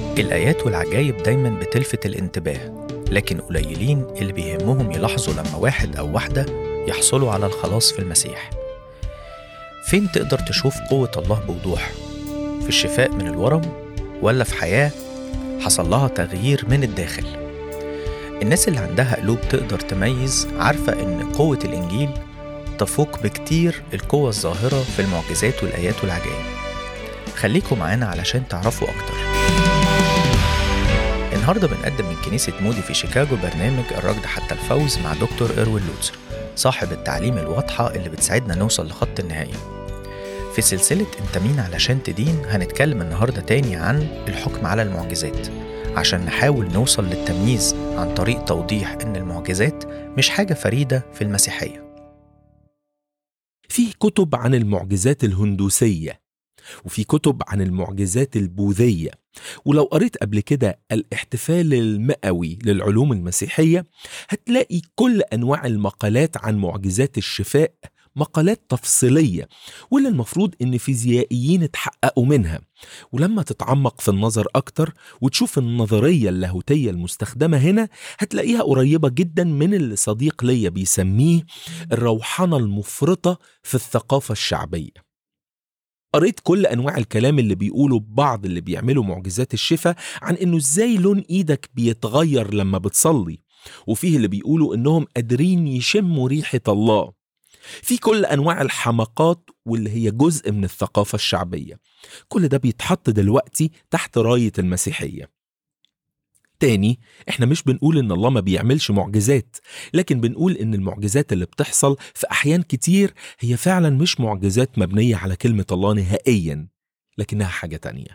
الآيات والعجائب دايما بتلفت الانتباه لكن قليلين اللي بيهمهم يلاحظوا لما واحد أو واحدة يحصلوا على الخلاص في المسيح فين تقدر تشوف قوة الله بوضوح؟ في الشفاء من الورم ولا في حياة حصل لها تغيير من الداخل؟ الناس اللي عندها قلوب تقدر تميز عارفة إن قوة الإنجيل تفوق بكتير القوة الظاهرة في المعجزات والآيات والعجائب خليكم معانا علشان تعرفوا أكتر النهارده بنقدم من كنيسة مودي في شيكاغو برنامج الركض حتى الفوز مع دكتور إروين لوتسر صاحب التعليم الواضحة اللي بتساعدنا نوصل لخط النهاية في سلسلة انت مين علشان تدين هنتكلم النهاردة تاني عن الحكم على المعجزات عشان نحاول نوصل للتمييز عن طريق توضيح ان المعجزات مش حاجة فريدة في المسيحية فيه كتب عن المعجزات الهندوسية وفي كتب عن المعجزات البوذية ولو قريت قبل كده الاحتفال المئوي للعلوم المسيحية هتلاقي كل أنواع المقالات عن معجزات الشفاء مقالات تفصيلية واللي المفروض إن فيزيائيين اتحققوا منها ولما تتعمق في النظر أكتر وتشوف النظرية اللاهوتية المستخدمة هنا هتلاقيها قريبة جدا من اللي صديق ليا بيسميه الروحنة المفرطة في الثقافة الشعبية قريت كل انواع الكلام اللي بيقوله بعض اللي بيعملوا معجزات الشفاء عن انه ازاي لون ايدك بيتغير لما بتصلي وفيه اللي بيقولوا انهم قادرين يشموا ريحة الله في كل انواع الحماقات واللي هي جزء من الثقافة الشعبية كل ده بيتحط دلوقتي تحت راية المسيحية تاني احنا مش بنقول ان الله ما بيعملش معجزات لكن بنقول ان المعجزات اللي بتحصل في احيان كتير هي فعلا مش معجزات مبنية على كلمة الله نهائيا لكنها حاجة تانية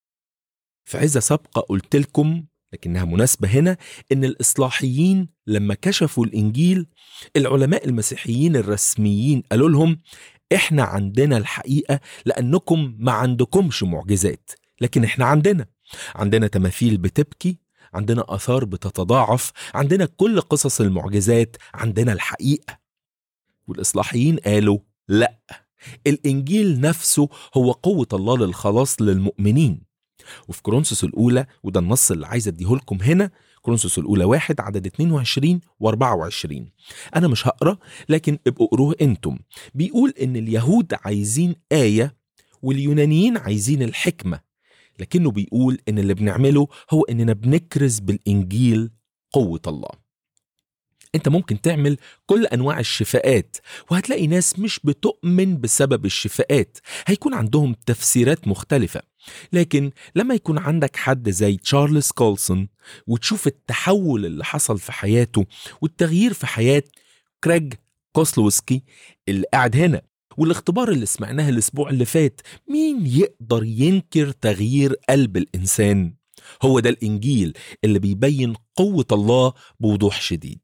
في عزة سابقة قلت لكم لكنها مناسبة هنا إن الإصلاحيين لما كشفوا الإنجيل العلماء المسيحيين الرسميين قالوا لهم إحنا عندنا الحقيقة لأنكم ما عندكمش معجزات لكن إحنا عندنا عندنا تماثيل بتبكي عندنا آثار بتتضاعف عندنا كل قصص المعجزات عندنا الحقيقة والإصلاحيين قالوا لأ الإنجيل نفسه هو قوة الله للخلاص للمؤمنين وفي كورنثوس الأولى وده النص اللي عايز أديهولكم هنا كورنثوس الأولى واحد عدد 22 و 24 أنا مش هقرأ لكن ابقوا قروه أنتم بيقول إن اليهود عايزين آية واليونانيين عايزين الحكمة لكنه بيقول إن اللي بنعمله هو إننا بنكرز بالإنجيل قوة الله انت ممكن تعمل كل انواع الشفاءات وهتلاقي ناس مش بتؤمن بسبب الشفاءات هيكون عندهم تفسيرات مختلفة لكن لما يكون عندك حد زي تشارلز كولسون وتشوف التحول اللي حصل في حياته والتغيير في حياة كريج كوسلوسكي اللي قاعد هنا والاختبار اللي سمعناه الاسبوع اللي فات مين يقدر ينكر تغيير قلب الانسان هو ده الانجيل اللي بيبين قوه الله بوضوح شديد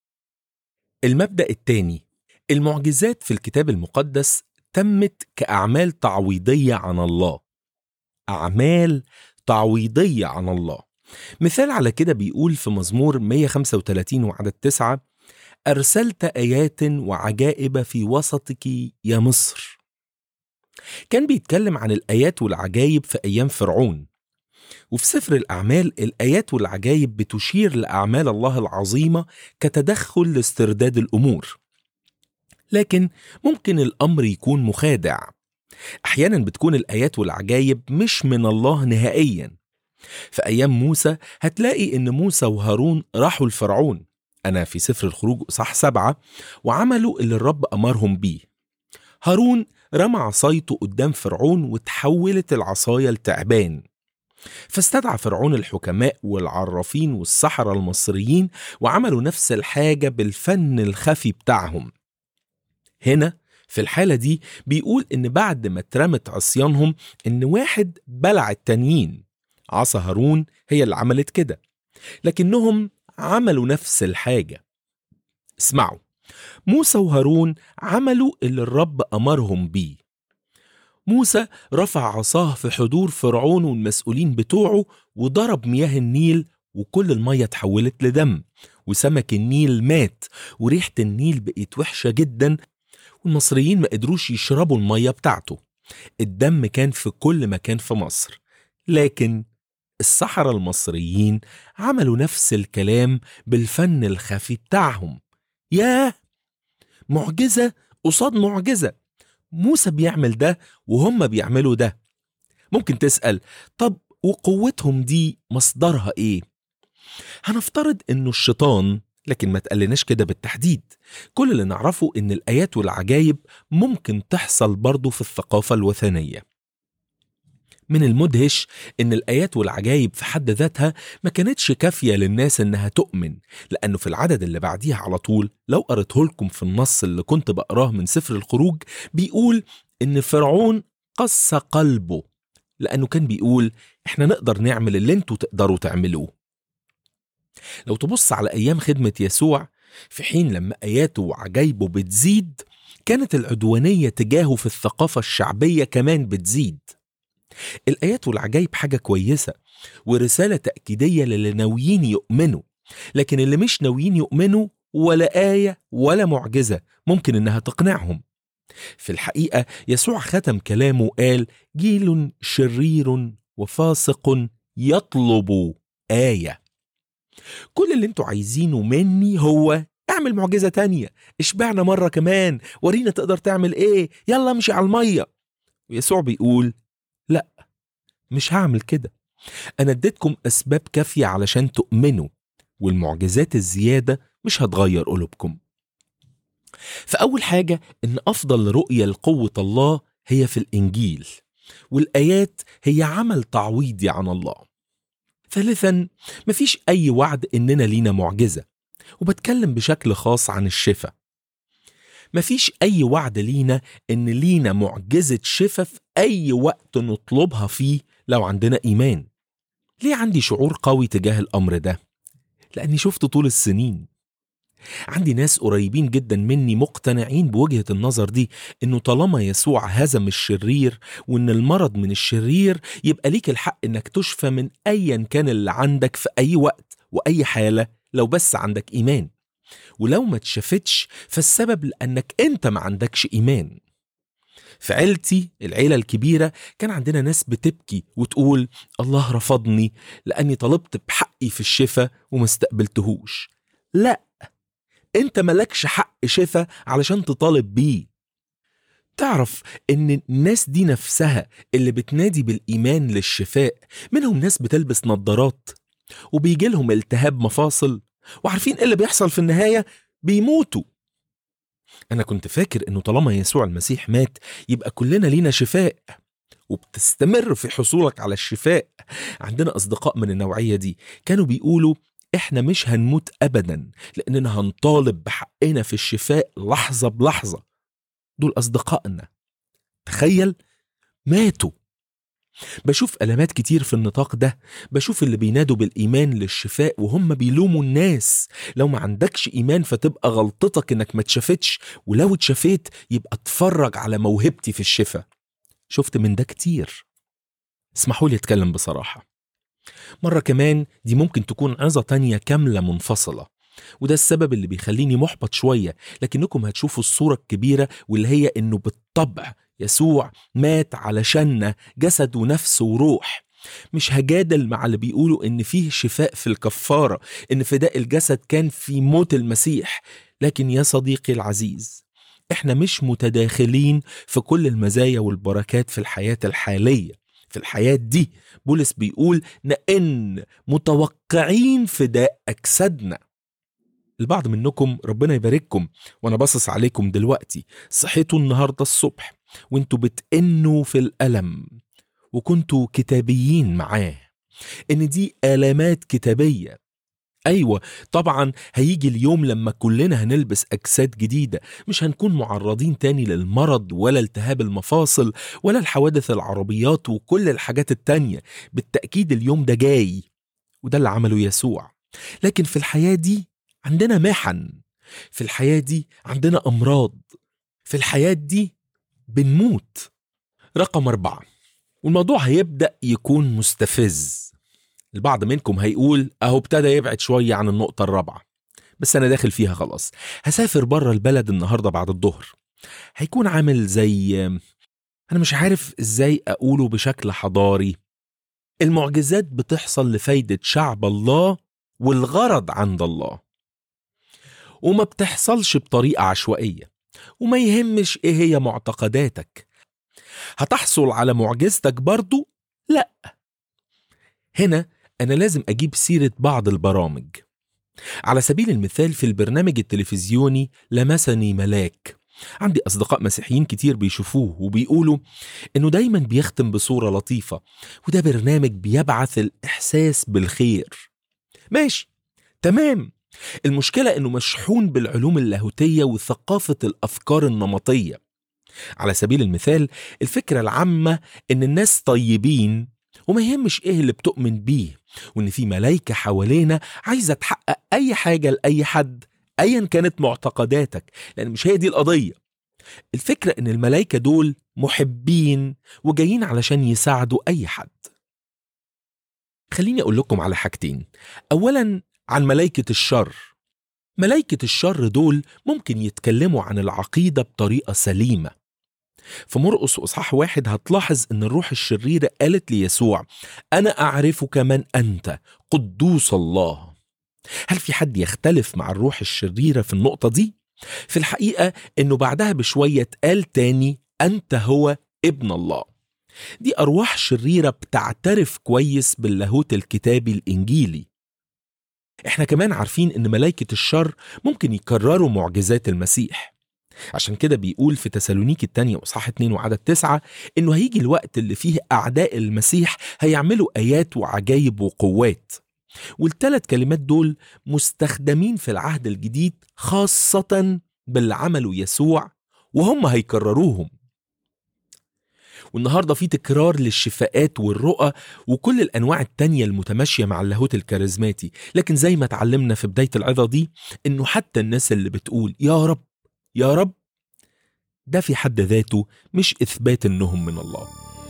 المبدا الثاني المعجزات في الكتاب المقدس تمت كاعمال تعويضيه عن الله اعمال تعويضيه عن الله مثال على كده بيقول في مزمور 135 وعدد 9 أرسلت آيات وعجائب في وسطك يا مصر كان بيتكلم عن الآيات والعجائب في أيام فرعون وفي سفر الأعمال الآيات والعجائب بتشير لأعمال الله العظيمة كتدخل لاسترداد الأمور لكن ممكن الأمر يكون مخادع أحيانا بتكون الآيات والعجائب مش من الله نهائيا في أيام موسى هتلاقي إن موسى وهارون راحوا لفرعون أنا في سفر الخروج صح سبعة وعملوا اللي الرب أمرهم بيه هارون رمى عصايته قدام فرعون وتحولت العصاية لتعبان فاستدعى فرعون الحكماء والعرافين والسحرة المصريين وعملوا نفس الحاجة بالفن الخفي بتاعهم هنا في الحالة دي بيقول إن بعد ما اترمت عصيانهم إن واحد بلع التانيين عصا هارون هي اللي عملت كده لكنهم عملوا نفس الحاجة اسمعوا موسى وهارون عملوا اللي الرب أمرهم بيه موسى رفع عصاه في حضور فرعون والمسؤولين بتوعه وضرب مياه النيل وكل المية اتحولت لدم وسمك النيل مات وريحة النيل بقت وحشة جدا والمصريين ما قدروش يشربوا المية بتاعته الدم كان في كل مكان في مصر لكن السحرة المصريين عملوا نفس الكلام بالفن الخفي بتاعهم ياه معجزة قصاد معجزة موسى بيعمل ده وهم بيعملوا ده ممكن تسأل طب وقوتهم دي مصدرها ايه؟ هنفترض انه الشيطان لكن ما تقلناش كده بالتحديد كل اللي نعرفه ان الايات والعجائب ممكن تحصل برضه في الثقافة الوثنية من المدهش ان الايات والعجائب في حد ذاتها ما كانتش كافيه للناس انها تؤمن لانه في العدد اللي بعديها على طول لو قريته لكم في النص اللي كنت بقراه من سفر الخروج بيقول ان فرعون قص قلبه لانه كان بيقول احنا نقدر نعمل اللي انتوا تقدروا تعملوه لو تبص على ايام خدمه يسوع في حين لما اياته وعجايبه بتزيد كانت العدوانيه تجاهه في الثقافه الشعبيه كمان بتزيد الآيات والعجائب حاجة كويسة ورسالة تأكيدية للي ناويين يؤمنوا لكن اللي مش ناويين يؤمنوا ولا آية ولا معجزة ممكن إنها تقنعهم في الحقيقة يسوع ختم كلامه وقال جيل شرير وفاسق يطلب آية كل اللي انتوا عايزينه مني هو اعمل معجزة تانية اشبعنا مرة كمان ورينا تقدر تعمل ايه يلا امشي على المية ويسوع بيقول لا مش هعمل كده انا اديتكم اسباب كافيه علشان تؤمنوا والمعجزات الزياده مش هتغير قلوبكم فاول حاجه ان افضل رؤيه لقوه الله هي في الانجيل والايات هي عمل تعويضي عن الله ثالثا مفيش اي وعد اننا لينا معجزه وبتكلم بشكل خاص عن الشفاء مفيش أي وعد لينا إن لينا معجزة شفاء في أي وقت نطلبها فيه لو عندنا إيمان. ليه عندي شعور قوي تجاه الأمر ده؟ لأني شفته طول السنين. عندي ناس قريبين جدا مني مقتنعين بوجهة النظر دي إنه طالما يسوع هزم الشرير وإن المرض من الشرير يبقى ليك الحق إنك تشفى من أيا كان اللي عندك في أي وقت وأي حالة لو بس عندك إيمان. ولو ما اتشافتش فالسبب لأنك أنت ما عندكش إيمان في عيلتي العيلة الكبيرة كان عندنا ناس بتبكي وتقول الله رفضني لأني طلبت بحقي في الشفاء وما استقبلتهوش لا أنت ملكش حق شفاء علشان تطالب بيه تعرف ان الناس دي نفسها اللي بتنادي بالايمان للشفاء منهم ناس بتلبس نظارات وبيجي لهم التهاب مفاصل وعارفين ايه اللي بيحصل في النهايه بيموتوا انا كنت فاكر انه طالما يسوع المسيح مات يبقى كلنا لينا شفاء وبتستمر في حصولك على الشفاء عندنا اصدقاء من النوعيه دي كانوا بيقولوا احنا مش هنموت ابدا لاننا هنطالب بحقنا في الشفاء لحظه بلحظه دول اصدقائنا تخيل ماتوا بشوف ألمات كتير في النطاق ده بشوف اللي بينادوا بالإيمان للشفاء وهم بيلوموا الناس لو ما عندكش إيمان فتبقى غلطتك إنك ما اتشافتش ولو اتشافيت يبقى اتفرج على موهبتي في الشفاء شفت من ده كتير اسمحوا لي أتكلم بصراحة مرة كمان دي ممكن تكون عظة تانية كاملة منفصلة وده السبب اللي بيخليني محبط شوية لكنكم هتشوفوا الصورة الكبيرة واللي هي إنه بالطبع يسوع مات علشاننا جسد ونفس وروح مش هجادل مع اللي بيقولوا ان فيه شفاء في الكفارة ان فداء الجسد كان في موت المسيح لكن يا صديقي العزيز احنا مش متداخلين في كل المزايا والبركات في الحياة الحالية في الحياة دي بولس بيقول نئن متوقعين فداء أجسادنا البعض منكم ربنا يبارككم وانا باصص عليكم دلوقتي صحيتوا النهارده الصبح وانتوا بتئنوا في الألم وكنتوا كتابيين معاه ان دي آلامات كتابية أيوة طبعا هيجي اليوم لما كلنا هنلبس أجساد جديدة مش هنكون معرضين تاني للمرض ولا التهاب المفاصل ولا الحوادث العربيات وكل الحاجات التانية بالتأكيد اليوم ده جاي وده اللي عمله يسوع لكن في الحياة دي عندنا محن في الحياة دي عندنا أمراض في الحياة دي بنموت رقم أربعة والموضوع هيبدأ يكون مستفز البعض منكم هيقول أهو ابتدى يبعد شوية عن النقطة الرابعة بس أنا داخل فيها خلاص هسافر بره البلد النهاردة بعد الظهر هيكون عامل زي أنا مش عارف إزاي أقوله بشكل حضاري المعجزات بتحصل لفايدة شعب الله والغرض عند الله وما بتحصلش بطريقة عشوائية وما يهمش ايه هي معتقداتك هتحصل على معجزتك برضو؟ لا هنا أنا لازم أجيب سيرة بعض البرامج على سبيل المثال في البرنامج التلفزيوني لمسني ملاك عندي أصدقاء مسيحيين كتير بيشوفوه وبيقولوا إنه دايما بيختم بصورة لطيفة وده برنامج بيبعث الإحساس بالخير ماشي تمام المشكلة إنه مشحون بالعلوم اللاهوتية وثقافة الأفكار النمطية على سبيل المثال الفكرة العامة إن الناس طيبين وما يهمش إيه اللي بتؤمن بيه وإن في ملايكة حوالينا عايزة تحقق أي حاجة لأي حد أيا كانت معتقداتك لأن مش هي دي القضية الفكرة إن الملايكة دول محبين وجايين علشان يساعدوا أي حد خليني أقول لكم على حاجتين أولا عن ملايكة الشر ملايكة الشر دول ممكن يتكلموا عن العقيدة بطريقة سليمة في مرقس وإصحاح واحد هتلاحظ إن الروح الشريرة قالت ليسوع أنا أعرفك من أنت قدوس الله هل في حد يختلف مع الروح الشريرة في النقطة دي؟ في الحقيقة إنه بعدها بشوية اتقال تاني أنت هو ابن الله دي أرواح شريرة بتعترف كويس باللاهوت الكتابي الإنجيلي احنا كمان عارفين ان ملائكة الشر ممكن يكرروا معجزات المسيح عشان كده بيقول في تسالونيك التانية وصح 2 وعدد تسعة انه هيجي الوقت اللي فيه اعداء المسيح هيعملوا ايات وعجايب وقوات والثلاث كلمات دول مستخدمين في العهد الجديد خاصة باللي عمله يسوع وهم هيكرروهم والنهارده في تكرار للشفاءات والرؤى وكل الانواع التانية المتماشية مع اللاهوت الكاريزماتي لكن زي ما اتعلمنا في بداية العظة دي انه حتى الناس اللي بتقول يا رب يا رب ده في حد ذاته مش اثبات انهم من الله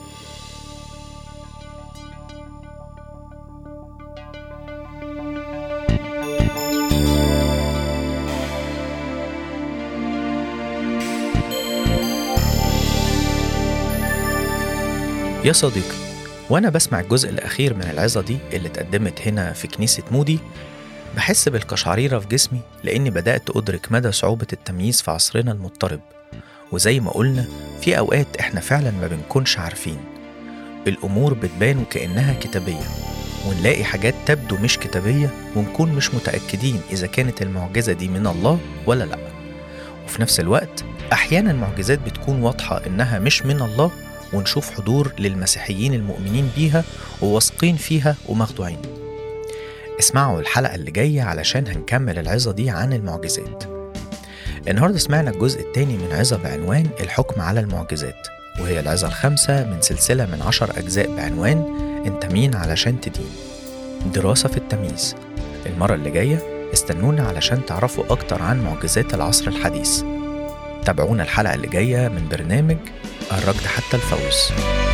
يا صديقي وأنا بسمع الجزء الأخير من العظة دي اللي اتقدمت هنا في كنيسة مودي بحس بالقشعريرة في جسمي لأني بدأت أدرك مدى صعوبة التمييز في عصرنا المضطرب وزي ما قلنا في أوقات إحنا فعلا ما بنكونش عارفين الأمور بتبان وكأنها كتابية ونلاقي حاجات تبدو مش كتابية ونكون مش متأكدين إذا كانت المعجزة دي من الله ولا لأ وفي نفس الوقت أحيانا المعجزات بتكون واضحة إنها مش من الله ونشوف حضور للمسيحيين المؤمنين بيها وواثقين فيها ومخدوعين اسمعوا الحلقة اللي جاية علشان هنكمل العظة دي عن المعجزات النهاردة سمعنا الجزء الثاني من عظة بعنوان الحكم على المعجزات وهي العظة الخامسة من سلسلة من عشر أجزاء بعنوان أنت مين علشان تدين دراسة في التمييز المرة اللي جاية استنونا علشان تعرفوا أكتر عن معجزات العصر الحديث تابعونا الحلقة اللي جاية من برنامج الركض حتى الفوز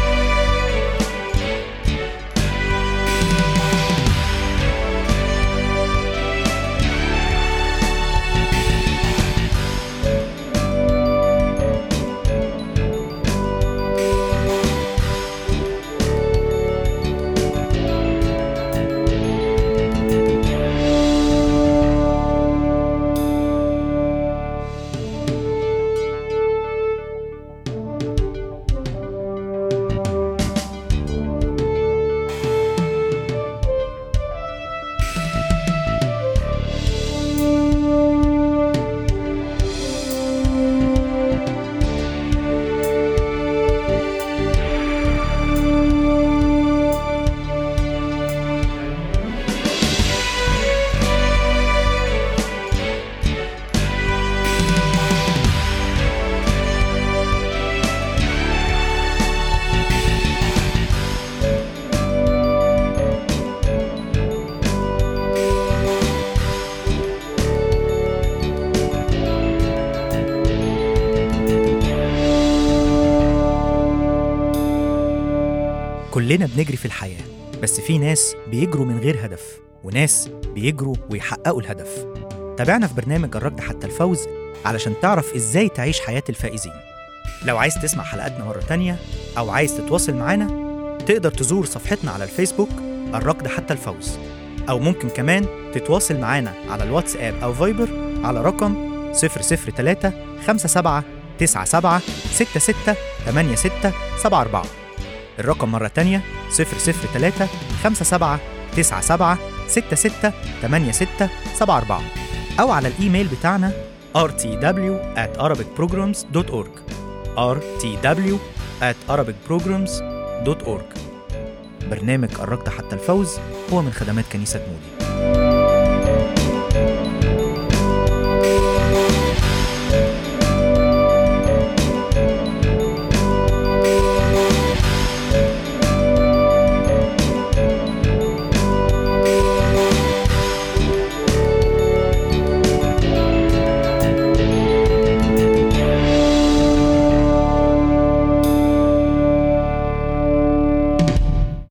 كلنا بنجري في الحياة بس في ناس بيجروا من غير هدف وناس بيجروا ويحققوا الهدف تابعنا في برنامج الركض حتى الفوز علشان تعرف ازاي تعيش حياة الفائزين لو عايز تسمع حلقاتنا مرة تانية أو عايز تتواصل معانا تقدر تزور صفحتنا على الفيسبوك الركض حتى الفوز أو ممكن كمان تتواصل معانا على الواتساب أو فايبر على رقم 003 57 97 66 86 74 الرقم مرة تانية 003 57 97 66 86 74 أو على الإيميل بتاعنا rtw at arabicprograms.org rtw at arabicprograms.org برنامج قربت حتى الفوز هو من خدمات كنيسة مودي